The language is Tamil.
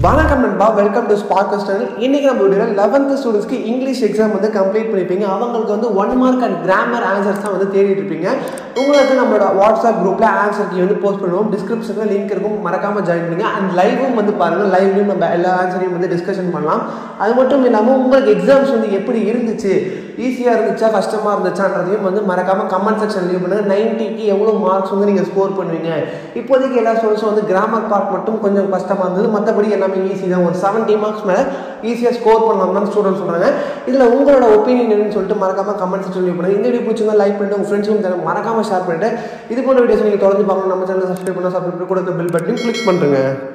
வணக்கம் நண்பா வெல்கம் டு ஸ்பார்க் சேனல் இன்னைக்கு நம்ம வீடியோவில் லெவன்த் ஸ்டூடெண்ட்ஸ்க்கு இங்கிலீஷ் எக்ஸாம் வந்து கம்ப்ளீட் பண்ணியிருப்பீங்க அவங்களுக்கு வந்து one mark and grammar answers தான் வந்து தேடிட்டு இருப்பீங்க உங்களுக்கு நம்மளோட வாட்ஸ்அப் குரூப்பில் ஆன்சர் கீ வந்து போஸ்ட் பண்ணுவோம் டிஸ்கிரிப்ஷனில் லிங்க் இருக்கும் மறக்காமல் ஜாயின் பண்ணுங்க அண்ட் லைவும் வந்து பாருங்கள் லைவ்லையும் நம்ம எல்லா ஆன்சரையும் வந்து டிஸ்கஷன் பண்ணலாம் அது மட்டும் இல்லாமல் உங்களுக்கு எக்ஸாம்ஸ் வந்து எப்படி இருந்துச்சு ஈஸியாக இருந்துச்சா கஷ்டமாக இருந்துச்சான்றதையும் வந்து மறக்காமல் கமெண்ட் செக்ஷன் லீவ் பண்ணுங்கள் நைன்ட்டிக்கு எவ்வளோ மார்க்ஸ் வந்து நீங்கள் ஸ்கோர் பண்ணுவீங்க இப்போதைக்கு எல்லா ஸ்டூடெண்ட்ஸும் வந்து கிராமர் பார்ட் மட்டும் கொஞ்சம் கஷ்டமாக இருந்தது மற்றபடி எல்லாமே ஈஸி தான் ஒரு செவன்ட்டி மார்க்ஸ் மேலே ஈஸியாக ஸ்கோர் பண்ணலாம் தான் ஸ்டூடெண்ட் சொல்கிறாங்க இதில் உங்களோட ஒப்பீனியன் என்னன்னு சொல்லிட்டு மறக்காமல் கமெண்ட் செக்ஷன் லீவ் பண்ணுங்கள் இந்த வீடியோ பிடிச்சிருந்தா லைக் பண்ணிட்டு உங்கள் ஃப்ரெண்ட்ஸுக்கும் மறக்காமல் ஷேர் பண்ணிட்டு இது போன்ற வீடியோஸ் நீங்கள் தொடர்ந்து பார்க்கணும் நம்ம சேனல் சப்ஸ்கிரைப் பண்ணால் சப்ஸ்கிரைப் கூட பெல் பட்டன் கிளிக் பண்ணுறேங்க